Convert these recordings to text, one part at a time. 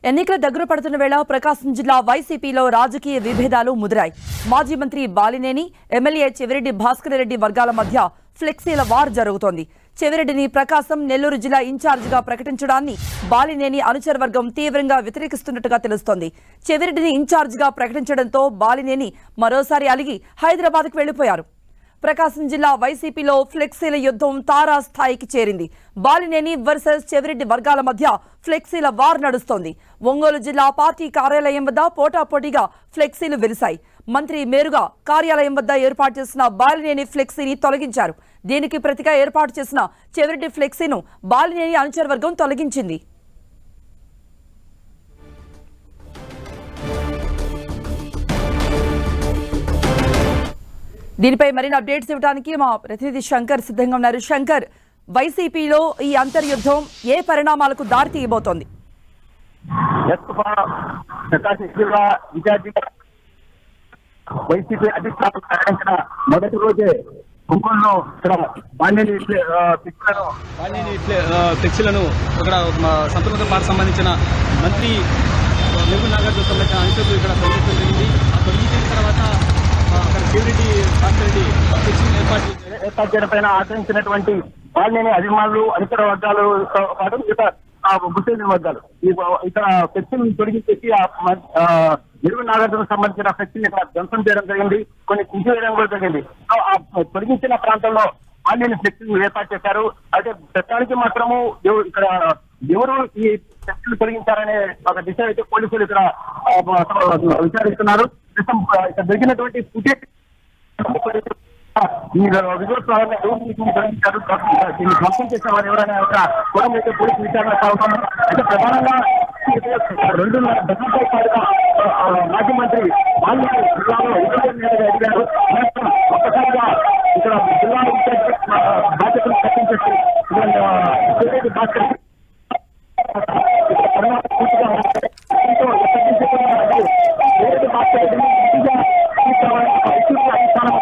ఎన్నికల దగ్గర పడుతున్న వేళ ప్రకాశం జిల్లా వైసీపీలో రాజకీయ విభేదాలు ముదిరాయి మాజీ మంత్రి బాలినేని ఎమ్మెల్యే చెవిరెడ్డి భాస్కర్ రెడ్డి వర్గాల మధ్య ఫ్లెక్సీల వార్ జరుగుతోంది చెవిరెడ్డిని ప్రకాశం నెల్లూరు జిల్లా ఇన్ఛార్జిగా ప్రకటించడాన్ని బాలినేని అనుచర వర్గం తీవ్రంగా వ్యతిరేకిస్తున్నట్టుగా తెలుస్తోంది చెవిరెడ్డిని ఇన్ఛార్జిగా ప్రకటించడంతో బాలినేని మరోసారి అలిగి హైదరాబాద్కు వెళ్లిపోయారు ప్రకాశం జిల్లా వైసీపీలో ఫ్లెక్సీల యుద్ధం తారా స్థాయికి చేరింది బాలినేని వర్సెస్ చెవిరెడ్డి వర్గాల మధ్య ఫ్లెక్సీల వార్ నడుస్తోంది ఒంగోలు జిల్లా పార్టీ కార్యాలయం వద్ద పోటాపోటీగా ఫ్లెక్సీలు వెలిశాయి మంత్రి మేరుగా కార్యాలయం వద్ద ఏర్పాటు చేసిన బాలినేని ఫ్లెక్సీని తొలగించారు దీనికి ప్రతిగా ఏర్పాటు చేసిన చెవిరెడ్డి ఫ్లెక్సీను బాలినేని అనుచర వర్గం తొలగించింది దీనిపై మరిన్ని అప్డేట్స్ ఇవ్వడానికి మా ప్రతినిధి శంకర్ సిద్ధంగా ఉన్నారు శంకర్ వైసీపీలో ఈ అంతర్యుద్ధం ఏ పరిణామాలకు దారి తీయబోతోంది ఎస్ ప్రకాశం జిల్లా ఇన్ఛార్జిగా వైసీపీ అధిష్టానం ప్రకటించిన మొదటి రోజే ఒంగోలులో ఇక్కడ బాండేని పిక్లను వాణిని ఫ్లెక్సీలను ఇక్కడ మా సంతృప్త పార్టీ సంబంధించిన మంత్రి నిర్మల్ నాగార్జున సంబంధించిన అనుచరులు ఇక్కడ తొలగించడం జరిగింది ఆ తొలగించిన తర్వాత ఆ, అక్కడ శివరెడ్డి భాస్కర్ రెడ్డి ఫ్లెక్సీని ఏర్పాటు చేశారు ఏర్పాటు చేయడం పైన ఆచరించినటువంటి బాలినేని అభిమానులు అనుచర వర్గాలతో పాటు మిగతా ఆ ముస్లిం వర్గాలు ఈ ఇక్కడ ఫ్లెక్సీని తొలగించేసి ఆ మ- ఆ నిరుగు నాగార్జునకు సంబంధించిన ఫ్లెక్సీని ఇక్కడ ధ్వంసం చేయడం జరిగింది కొన్ని తీసివేయడం కూడా జరిగింది సో ఆ తొలగించిన ప్రాంతంలో బాలినేని ఫ్లెక్సీని ఏర్పాటు చేశారు అయితే ప్రస్తుతానికి మాత్రము ఎవ- ఇక్కడ ఎవరు ఈ ఫ్లెక్సీలు తొలగించారనే ఒక దిశ అయితే పోలీసులు ఇక్కడ ఆ, విచారిస్తున్నారు ప్రస్తుతం ఆ, ఇక్కడ దొరికినటువంటి ఫుటేజ్ ఈ విజువల్స్ ద్వారా దీన్ని ధ్వంసం చేసిన వారు ఎవరైనా ఒక కులం అయితే పోలీసు విచారణ సాగుతాము అయితే ప్రధానంగా రెండున్నర దశలపై పాటుగా ఆ, మాజీ మంత్రి వాల్మీకి జిల్లాలో ఇంజనీర్ మీదుగా ఎదిగారు అనంతరం ఒక్కసారిగా ఇక్కడ జిల్లా ఇన్ఛార్జ్ ఆ, బాధ్యతలు తప్పించేసి ఇటువంటి, ఆ, చెవిరెడ్డి భాస్కర్ ఇక్కడ పరిణామాలు పూర్తిగా మారాయి. దీంతో తప్పించుకున్న వారు చెవిరెడ్డి భాస్కర్ రెడ్డిని ఇంటిగా తీసుకురావాలని ఒక ఇష్యూని అధిష్టానం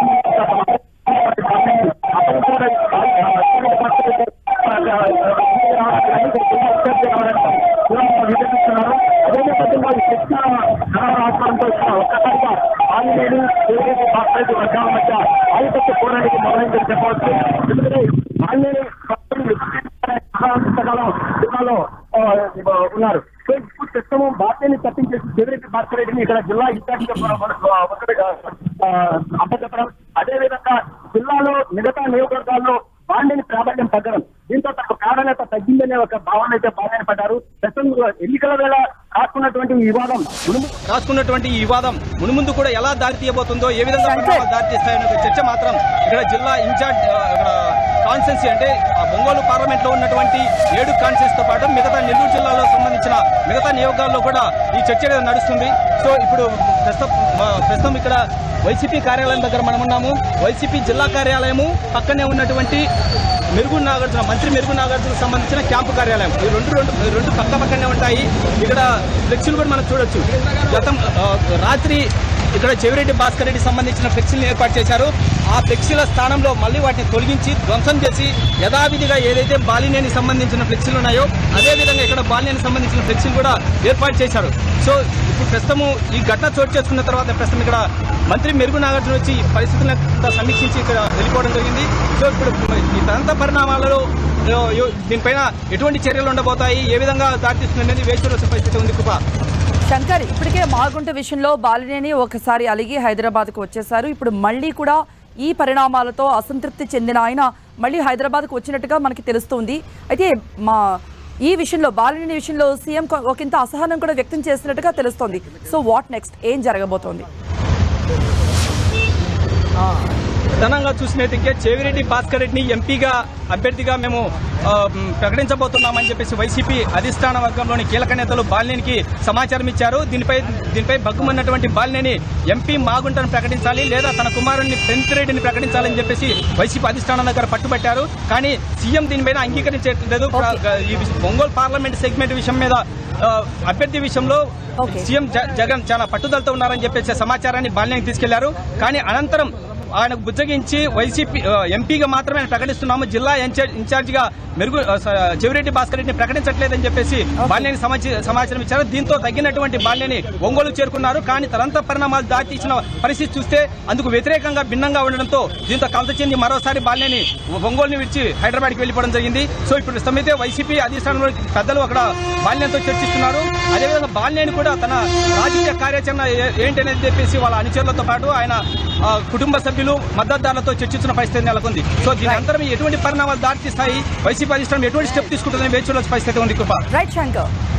పోరాడికి మొదలైందని చెప్పవచ్చు ఎందుకంటే ఆంజనేయులు జిల్లాలో ఆ, ఉన్నారు సో ఇప్పుడు ప్రస్తుతం భారతీయుని తప్పించేసి చెవిరెడ్డి భాస్కర్ రెడ్డిని ఇక్కడ జిల్లా ఇన్ఛార్జిగా అప్పచెప్పడం అదేవిధంగా జిల్లాలో మిగతా నియోజకవర్గాల్లో బాండేని ప్రాధాన్యం తగ్గడం దీంతో తనకు ప్రాధాన్యత తగ్గిందనే ఒక భావన అయితే బాగానే పడ్డారు ప్రస్తుతం ఎన్నికల వేళ రాసుకున్నటువంటి ఈ వివాదం మునుము రాసుకున్నటువంటి ఈ వివాదం మునుముందు కూడా ఎలా దారి తీయబోతుందో ఏ విధంగా పరిణామాలు దారి తీస్తాయనే ఒక చర్చ మాత్రం ఇక్కడ జిల్లా ఇన్ఛార్జ్ ఆ, ఇక్కడ కాన్స్టెన్సీ అంటే ఆ ఒంగోలు పార్లమెంట్ లో ఉన్నటువంటి ఏడు కాన్స్టెన్స్ తో పాటు మిగతా నెల్లూరు జిల్లాలో సంబంధించిన మిగతా నియోగాల్లో కూడా ఈ చర్చ అనేది నడుస్తుంది సో ఇప్పుడు ప్రస్తుతం ఆ, ప్రస్తుతం ఇక్కడ వైసీపీ కార్యాలయం దగ్గర మనం ఉన్నాము వైసీపీ జిల్లా కార్యాలయము పక్కనే ఉన్నటువంటి మెరుగు నాగార్జున మంత్రి మెరుగు నాగార్జునకు సంబంధించిన క్యాంపు కార్యాలయం ఈ రెండు రెండు రెండు పక్క పక్కనే ఉంటాయి ఇక్కడ ఫ్లెక్సీలు కూడా మనం చూడొచ్చు గతం ఆ, రాత్రి ఇక్కడ చెవిరెడ్డి భాస్కర్ రెడ్డి సంబంధించిన ఫ్లెక్సీలను ఏర్పాటు చేశారు ఆ ఫ్లెక్సీల స్థానంలో మళ్ళీ వాటిని తొలగించి ధ్వంసం చేసి యథావిధిగా ఏదైతే బాలినేని సంబంధించిన ఫ్లెక్సీలు ఉన్నాయో అదే విధంగా ఇక్కడ బాలినేని సంబంధించిన ఫ్లెక్సీలు కూడా ఏర్పాటు చేశారు సో ఇప్పుడు ప్రస్తుతము ఈ ఘటన చోటు చేసుకున్న తర్వాత ప్రస్తుతం ఇక్కడ మంత్రి మెరుగు నాగార్జున వచ్చి ఈ పరిస్థితులను సమీక్షించి ఇక్కడ వెళ్ళిపోవడం జరిగింది సో ఇప్పుడు ఈ ప్రాంత పరిణామాలలో ఆ, యో- దీనిపైన ఎటువంటి చర్యలు ఉండబోతాయి ఏ విధంగా దారితీస్తుంది అనేది వేచి చూడాల్సిన పరిస్థితి ఉంది కృప శంకర్ ఇప్పటికే మాగుంట విషయంలో బాలినేని ఒకసారి అలిగి హైదరాబాద్కు వచ్చేశారు ఇప్పుడు మళ్ళీ కూడా ఈ పరిణామాలతో అసంతృప్తి చెందిన ఆయన మళ్ళీ హైదరాబాద్కు వచ్చినట్టుగా మనకి తెలుస్తుంది అయితే మా ఈ విషయంలో బాలినేని విషయంలో సీఎం కొ- ఒకంత అసహనం కూడా వ్యక్తం చేసినట్టుగా తెలుస్తోంది సో వాట్ నెక్స్ట్ ఏం జరగబోతోంది ప్రధానంగా చూసినట్టయితే చేవిరెడ్డి భాస్కర్ రెడ్డిని ఎంపీగా అభ్యర్థిగా మేము ఆ, మ్, ప్రకటించబోతున్నామని చెప్పేసి వైసీపీ అధిష్టాన వర్గంలోని కీలక నేతలు బాలినేనికి సమాచారం ఇచ్చారు దీనిపై దీనిపై బగ్గుమన్నటువంటి బాలినేని ఎంపీ మాగుంటను ప్రకటించాలి లేదా తన కుమారుడిని పెంతిరెడ్డిని ప్రకటించాలని చెప్పేసి వైసీపీ అధిష్టానం దగ్గర పట్టుబట్టారు కానీ సీఎం దీనిపైన అంగీకరించట్లేదు ఈ విష- ఒంగోలు పార్లమెంట్ సెగ్మెంట్ విషయం మీద ఆ, అభ్యర్థి విషయంలో Okay. సీఎం జ- జగన్ చాలా పట్టుదలతో ఉన్నారని చెప్పేసి సమాచారాన్ని బాలినేనికి తీసుకెళ్లారు కానీ అనంతరం ఆయనకు బుజ్జగించి వైసీపీ ఆ, ఎంపీగా మాత్రమే ఆయన ప్రకటిస్తున్నాము జిల్లా ఇన్ఛార్జ్ ఇన్ఛార్జిగా మెరుగు ఆ, స- చెవిరెడ్డి భాస్కర్ రెడ్డిని ప్రకటించట్లేదని చెప్పేసి బాల్యాన్ని సమాచ- సమాచారం ఇచ్చారు దీంతో తగ్గినటువంటి బాల్యాన్ని ఒంగోలు చేరుకున్నారు కానీ తరంత పరిణామాలు దాటిచ్చిన పరిస్థితి చూస్తే అందుకు వ్యతిరేకంగా భిన్నంగా ఉండడంతో దీంతో కలత చెంది మరోసారి బాల్యాన్ని ఒంగోలుని విడిచి హైదరాబాద్కి వెళ్ళిపోవడం జరిగింది సో ఇప్పుడు ప్రస్తుతమైతే వైసీపీ అధిష్టానంలో పెద్దలు అక్కడ బాల్యంతో చర్చిస్తున్నారు అదేవిధంగా బాల్యాన్ని కూడా తన రాజకీయ కార్యాచరణ ఏ- ఏంటనేది చెప్పేసి వాళ్ళ అనుచరులతో పాటు ఆయన ఆ, కుటుంబ సభ్యులు మద్దతుదారులతో చర్చిస్తున్న పరిస్థితి నెలకొంది సో దీని అంతరం ఎటువంటి పరిణామాలు దారితీస్తాయి వైసీపీ అధిష్టానం ఎటువంటి స్టెప్ తీసుకుంటుందని వేచి చూడాల్సిన పరిస్థితి ఉంది కృప రైట్ శంకర్